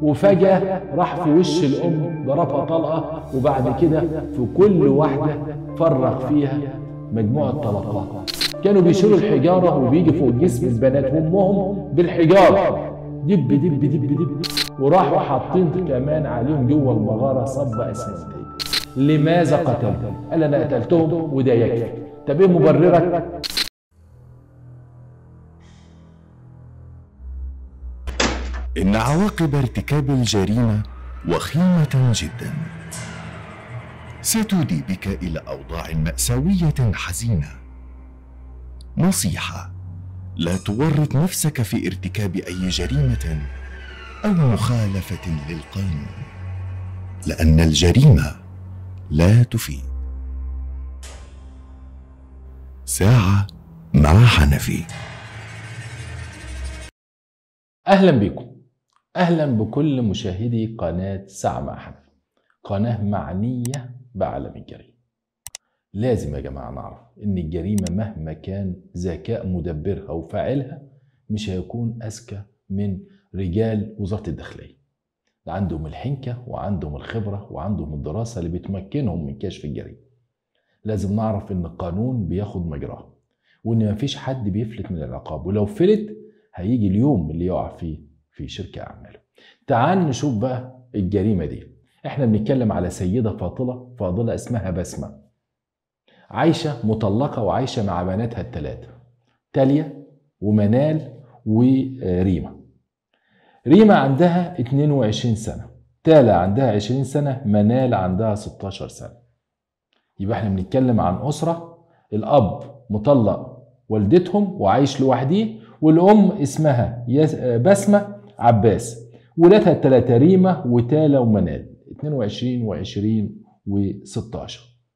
وفجأة راح في وش الأم ضربها طلقة وبعد كده في كل واحدة فرغ فيها مجموعة طلقات كانوا بيشيلوا الحجارة وبيجي فوق جسم البنات وأمهم بالحجارة دب دب دب دب وراحوا حاطين كمان عليهم جوه المغارة صب أسمنتية لماذا قتلتهم؟ قال أنا قتلتهم وده يكفي طب إيه مبررك؟ إن عواقب ارتكاب الجريمة وخيمة جدا ستودي بك إلى أوضاع مأساوية حزينة نصيحة لا تورط نفسك في ارتكاب أي جريمة أو مخالفة للقانون لأن الجريمة لا تفيد ساعة مع حنفي أهلا بكم أهلا بكل مشاهدي قناة ساعة مع حنفي قناة معنية بعالم الجريمة لازم يا جماعة نعرف إن الجريمة مهما كان ذكاء مدبرها وفاعلها مش هيكون أذكى من رجال وزارة الداخلية ده عندهم الحنكة وعندهم الخبرة وعندهم الدراسة اللي بتمكنهم من كشف الجريمة لازم نعرف إن القانون بياخد مجراه وإن مفيش حد بيفلت من العقاب ولو فلت هيجي اليوم اللي يقع فيه في شركة أعماله تعال نشوف بقى الجريمة دي احنا بنتكلم على سيدة فاضلة فاضلة اسمها بسمة عايشة مطلقة وعايشة مع بناتها الثلاثة تاليا ومنال وريما ريما عندها 22 سنة تالا عندها 20 سنة منال عندها 16 سنة يبقى احنا بنتكلم عن أسرة الأب مطلق والدتهم وعايش لوحديه والأم اسمها بسمة عباس ولادها الثلاثة ريما وتالا ومنال 22 و20 و16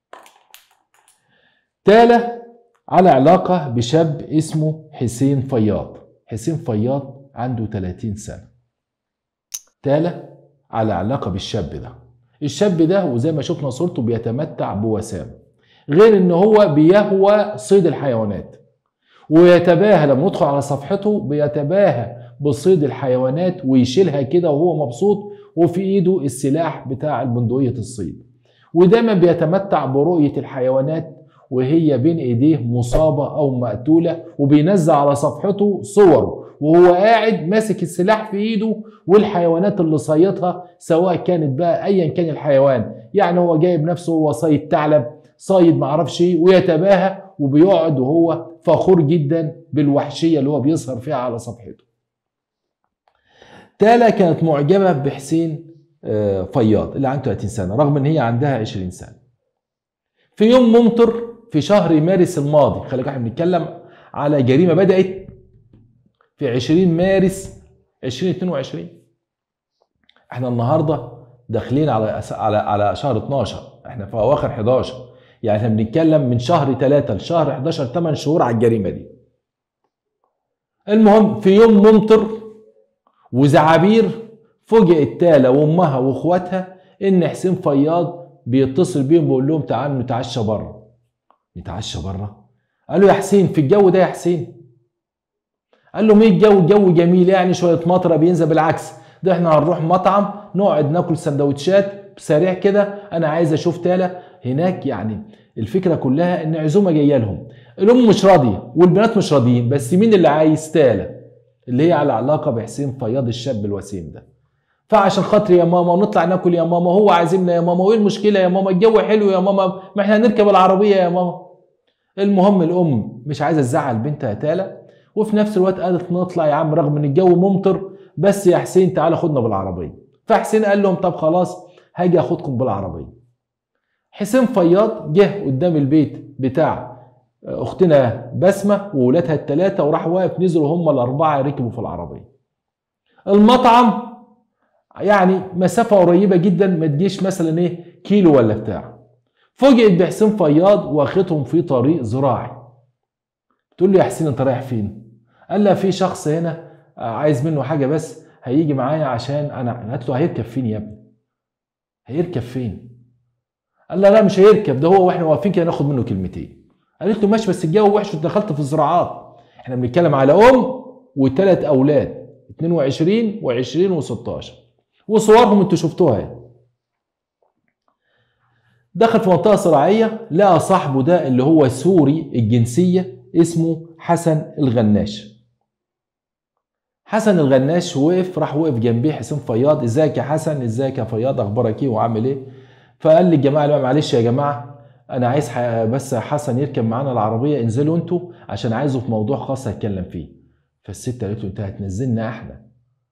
تالا على علاقة بشاب اسمه حسين فياض حسين فياض عنده 30 سنة تالا على علاقة بالشاب ده الشاب ده وزي ما شفنا صورته بيتمتع بوسامة غير ان هو بيهوى صيد الحيوانات ويتباهى لما ندخل على صفحته بيتباهى بصيد الحيوانات ويشيلها كده وهو مبسوط وفي ايده السلاح بتاع البندقية الصيد ودايما بيتمتع برؤية الحيوانات وهي بين ايديه مصابة او مقتولة وبينزل على صفحته صوره وهو قاعد ماسك السلاح في ايده والحيوانات اللي صيدها سواء كانت بقى ايا كان الحيوان يعني هو جايب نفسه هو صيد ثعلب صيد معرفش ايه ويتباهى وبيقعد وهو فخور جدا بالوحشية اللي هو بيظهر فيها على صفحته تالا كانت معجبة بحسين فياض اللي عنده 30 سنة رغم ان هي عندها 20 سنة في يوم ممطر في شهر مارس الماضي خلي احنا بنتكلم على جريمة بدأت في 20 مارس 2022 احنا النهارده داخلين على على على شهر 12 احنا في اواخر 11 يعني احنا بنتكلم من شهر 3 لشهر 11 8 شهور على الجريمه دي المهم في يوم ممطر وزعابير فوجئت تالا وامها واخواتها ان حسين فياض بيتصل بيهم بيقول لهم تعالوا نتعشى بره نتعشى بره قالوا يا حسين في الجو ده يا حسين قال لهم ايه الجو الجو جميل يعني شويه مطره بينزل بالعكس ده احنا هنروح مطعم نقعد ناكل سندوتشات سريع كده انا عايز اشوف تالا هناك يعني الفكره كلها ان عزومه جايه لهم الام مش راضيه والبنات مش راضيين بس مين اللي عايز تالا اللي هي على علاقه بحسين فياض الشاب الوسيم ده فعشان خاطري يا ماما ونطلع ناكل يا ماما هو عازمنا يا ماما وايه المشكله يا ماما الجو حلو يا ماما ما احنا هنركب العربيه يا ماما المهم الام مش عايزه تزعل بنتها تالا وفي نفس الوقت قالت نطلع يا عم رغم ان الجو ممطر بس يا حسين تعالى خدنا بالعربيه فحسين قال لهم طب خلاص هاجي اخدكم بالعربيه حسين فياض جه قدام البيت بتاع اختنا بسمه وولادها الثلاثه وراح واقف نزلوا هم الاربعه ركبوا في العربيه المطعم يعني مسافه قريبه جدا ما تجيش مثلا ايه كيلو ولا بتاع فوجئت بحسين فياض واخدهم في طريق زراعي تقول له يا حسين انت رايح فين قال لها في شخص هنا عايز منه حاجه بس هيجي معايا عشان انا قالت له هيركب فين يا ابني هيركب فين قال لها لا مش هيركب ده هو واحنا واقفين كده ناخد منه كلمتين قالت له ماشي بس الجو وحش ودخلت في الزراعات احنا بنتكلم على ام وثلاث اولاد 22 و20 و16 وصورهم انتوا شفتوها يعني. دخل في منطقه صراعيه لقى صاحبه ده اللي هو سوري الجنسيه اسمه حسن الغناش حسن الغناش وقف راح وقف جنبيه حسين فياض ازيك يا حسن ازيك يا فياض اخبارك ايه وعامل ايه فقال للجماعه اللي معلش يا جماعه انا عايز ح- بس حسن يركب معانا العربيه انزلوا انتوا عشان عايزه في موضوع خاص هتكلم فيه فالست قالت له انت هتنزلنا احنا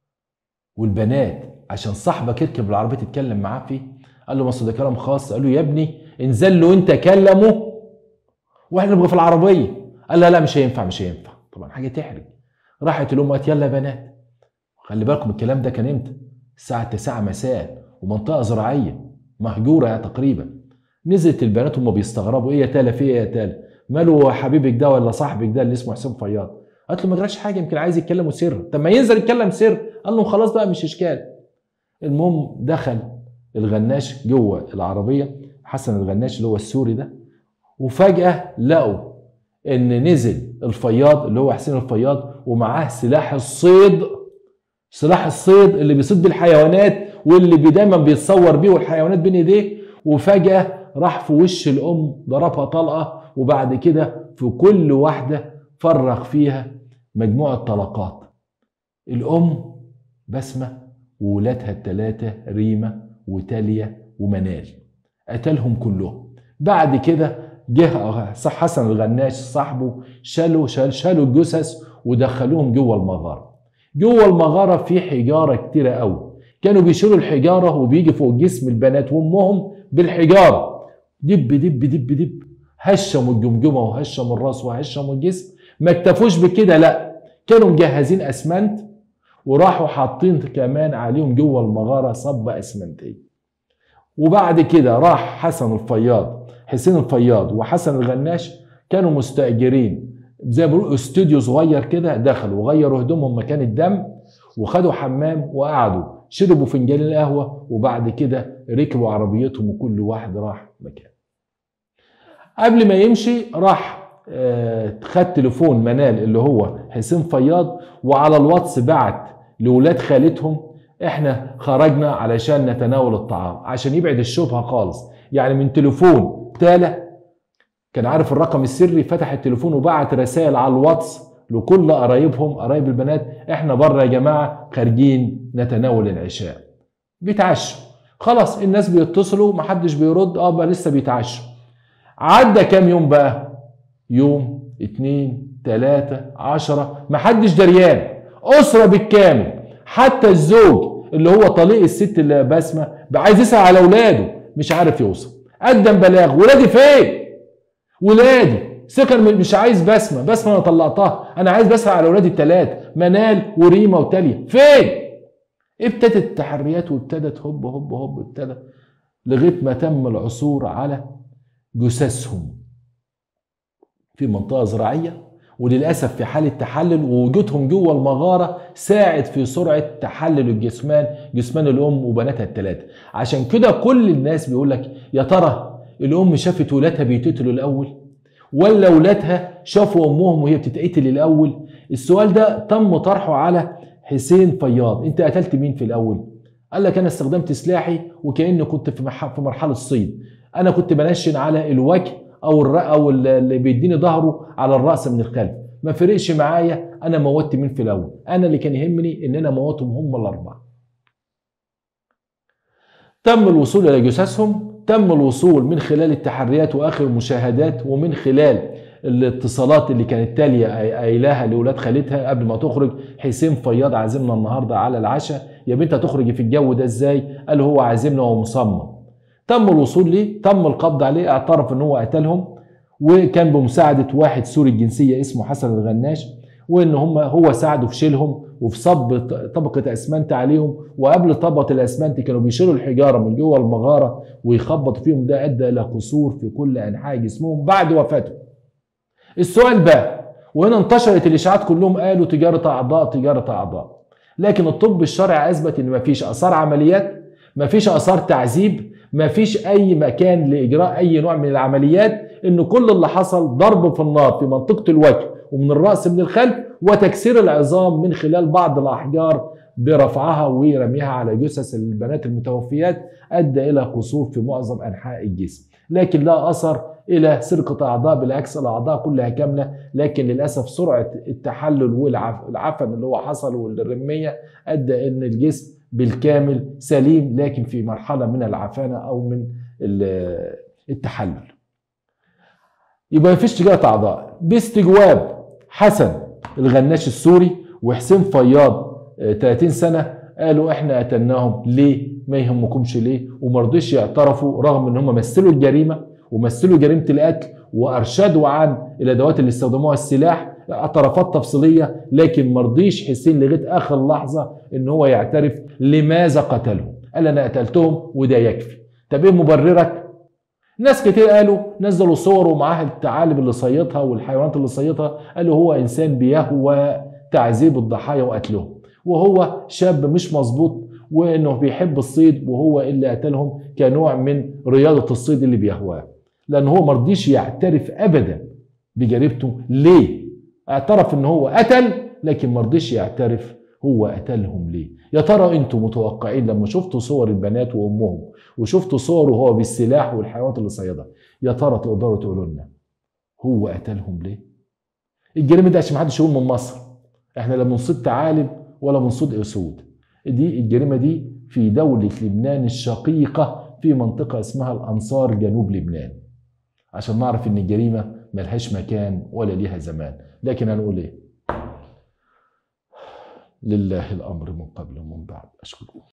والبنات عشان صاحبك يركب العربيه تتكلم معاه فيه قال له ما أصل ده كلام خاص قال له يا ابني انزل له انت كلمه واحنا نبقى في العربيه قال لا لا مش هينفع مش هينفع طبعا حاجه تحرج راحت الام قالت يلا يا بنات خلي بالكم الكلام ده كان امتى الساعه 9 مساء ومنطقه زراعيه مهجوره يعني تقريبا نزلت البنات هم بيستغربوا ايه يا تالا في ايه يا تالا ماله حبيبك ده ولا صاحبك ده اللي اسمه حسين فياض قالت له ما جراش حاجه يمكن عايز يتكلموا سر طب ما ينزل يتكلم سر قال لهم خلاص بقى مش اشكال المهم دخل الغناش جوه العربيه حسن الغناش اللي هو السوري ده وفجاه لقوا ان نزل الفياض اللي هو حسين الفياض ومعاه سلاح الصيد سلاح الصيد اللي بيصيد بيه الحيوانات واللي بي- دايما بيتصور بيه والحيوانات بين ايديه وفجاه راح في وش الام ضربها طلقه وبعد كده في كل واحده فرغ فيها مجموعه طلقات الام بسمه وولادها الثلاثه ريمه وتاليا ومنال قتلهم كلهم بعد كده جه صح حسن الغناش صاحبه شالوا شال شالوا الجثث ودخلوهم جوه المغاره جوه المغاره في حجاره كتيره قوي كانوا بيشيلوا الحجاره وبيجي فوق جسم البنات وامهم بالحجاره دب دب دب دب هشموا الجمجمه وهشموا الراس وهشموا الجسم ما اكتفوش بكده لا كانوا مجهزين اسمنت وراحوا حاطين كمان عليهم جوه المغاره صبه اسمنتيه وبعد كده راح حسن الفياض حسين الفياض وحسن الغناش كانوا مستاجرين زي ما بيقولوا استوديو صغير كده دخلوا وغيروا هدومهم مكان الدم وخدوا حمام وقعدوا شربوا فنجان القهوه وبعد كده ركبوا عربيتهم وكل واحد راح مكان قبل ما يمشي راح آه، خد تليفون منال اللي هو حسين فياض وعلى الواتس بعت لولاد خالتهم احنا خرجنا علشان نتناول الطعام عشان يبعد الشبهه خالص يعني من تليفون تالا كان عارف الرقم السري فتح التليفون وبعت رسائل على الواتس لكل قرايبهم قرايب البنات احنا بره يا جماعه خارجين نتناول العشاء بيتعشوا خلاص الناس بيتصلوا محدش بيرد اه بقى لسه بيتعشوا عدى كام يوم بقى يوم اتنين تلاتة عشرة محدش دريان أسرة بالكامل حتى الزوج اللي هو طليق الست اللي بسمة بقى عايز يسأل على أولاده مش عارف يوصل قدم بلاغ ولادي فين ولادي سكن من- مش عايز بسمة بسمة أنا طلقتها أنا عايز بسأل على أولادي التلات منال وريما وتاليا فين ابتدت التحريات وابتدت هوب هوب هوب ابتدى لغاية ما تم العثور على جثثهم في منطقة زراعية وللأسف في حالة تحلل ووجودهم جوه المغارة ساعد في سرعة تحلل الجسمان جسمان الأم وبناتها الثلاثة عشان كده كل الناس بيقول لك يا ترى الأم شافت ولادها بيتقتلوا الأول ولا ولادها شافوا أمهم وهي بتتقتل الأول السؤال ده تم طرحه على حسين فياض أنت قتلت مين في الأول قال لك أنا استخدمت سلاحي وكأني كنت في مح- في مرحلة صيد أنا كنت بنشن على الوجه او الر... او اللي بيديني ظهره على الراس من الخلف ما فرقش معايا انا موتت مين في الاول انا اللي كان يهمني ان انا اموتهم هم الاربعه تم الوصول الى جثثهم تم الوصول من خلال التحريات واخر المشاهدات ومن خلال الاتصالات اللي كانت تاليه قاي- قايلاها لاولاد خالتها قبل ما تخرج حسين فياض عازمنا النهارده على العشاء يا بنت هتخرجي في الجو ده ازاي قال هو عازمنا ومصمم تم الوصول ليه تم القبض عليه اعترف ان هو قتلهم وكان بمساعده واحد سوري الجنسيه اسمه حسن الغناش وان هم هو ساعده في شيلهم وفي صب ط- طبقه اسمنت عليهم وقبل طبقه الاسمنت كانوا بيشيلوا الحجاره من جوه المغاره ويخبطوا فيهم ده ادى الى كسور في كل انحاء جسمهم بعد وفاتهم. السؤال بقى وهنا انتشرت الاشاعات كلهم قالوا تجاره اعضاء تجاره اعضاء لكن الطب الشرعي اثبت ان مفيش اثار عمليات مفيش اثار تعذيب مفيش اي مكان لاجراء اي نوع من العمليات ان كل اللي حصل ضرب في النار في منطقه الوجه ومن الراس من الخلف وتكسير العظام من خلال بعض الاحجار برفعها ورميها على جثث البنات المتوفيات ادى الى قصور في معظم انحاء الجسم لكن لا اثر الى سرقه اعضاء بالعكس الاعضاء كلها كامله لكن للاسف سرعه التحلل والعفن اللي هو حصل والرميه ادى ان الجسم بالكامل سليم لكن في مرحله من العفانه او من التحلل يبقى مفيش تجاره اعضاء باستجواب حسن الغناش السوري وحسين فياض 30 سنه قالوا احنا قتلناهم ليه ما يهمكمش ليه وما رضيش يعترفوا رغم ان هم مثلوا الجريمه ومثلوا جريمه القتل وارشدوا عن الادوات اللي استخدموها السلاح اعترافات تفصيليه لكن ما رضيش حسين لغايه اخر لحظه ان هو يعترف لماذا قتلهم قال انا قتلتهم وده يكفي طب ايه مبررك ناس كتير قالوا نزلوا صوره معاه الثعالب اللي صيدها والحيوانات اللي صيدها قالوا هو انسان بيهوى تعذيب الضحايا وقتلهم وهو شاب مش مظبوط وانه بيحب الصيد وهو اللي قتلهم كنوع من رياضه الصيد اللي بيهواه لان هو مرضيش يعترف ابدا بجريمته ليه اعترف ان هو قتل لكن مرضيش يعترف هو قتلهم ليه يا ترى انتم متوقعين لما شفتوا صور البنات وامهم وشفتوا صوره هو بالسلاح والحيوانات اللي صيدها يا ترى تقدروا تقولوا لنا هو قتلهم ليه الجريمه دي عشان محدش يقول من مصر احنا لا بنصيد ثعالب ولا بنصيد اسود دي الجريمه دي في دوله لبنان الشقيقه في منطقه اسمها الانصار جنوب لبنان عشان نعرف ان الجريمه ملهاش مكان ولا ليها زمان لكن هنقول ايه لله الامر من قبل ومن بعد اشكركم